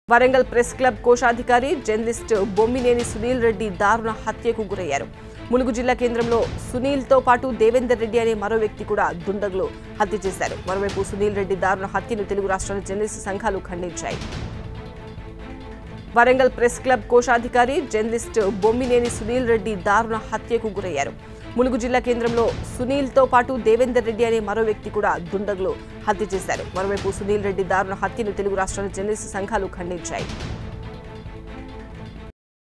Warangal press club కోశాధికారి journalist Bommineni Sunil Reddy దారుణ హత్యకు గురయ్యారు ములుగు జిల్లా కేంద్రంలో సునీల్తో పాటు దేవేందర్ రెడ్డి అనే మరో వ్యక్తి కూడా దుండగులు హత్య చేశారు మరోవైపు సునీల్ రెడ్డి దారుణ హత్యను తెలుగు రాష్ట్రాల జర్నలిస్ట్ సంఘాలు ఖండించాయి వరంగల్ ప్రెస్ క్లబ్ కోశాధికారి జర్నలిస్ట్ బొమ్మినేని సునీల్ రెడ్డి దారుణ హత్యకు గురయ్యారు ములుగు జిల్లా కేంద్రంలో సునీల్తో పాటు దేవేందర్ రెడ్డి అనే మరో వ్యక్తి కూడా దుండగులు హత్య చేశారు మరోవైపు సునీల్ రెడ్డి దారుణ హత్యను తెలుగు రాష్ట్రాల జర్నలిస్ట్ సంఘాలు ఖండించాయి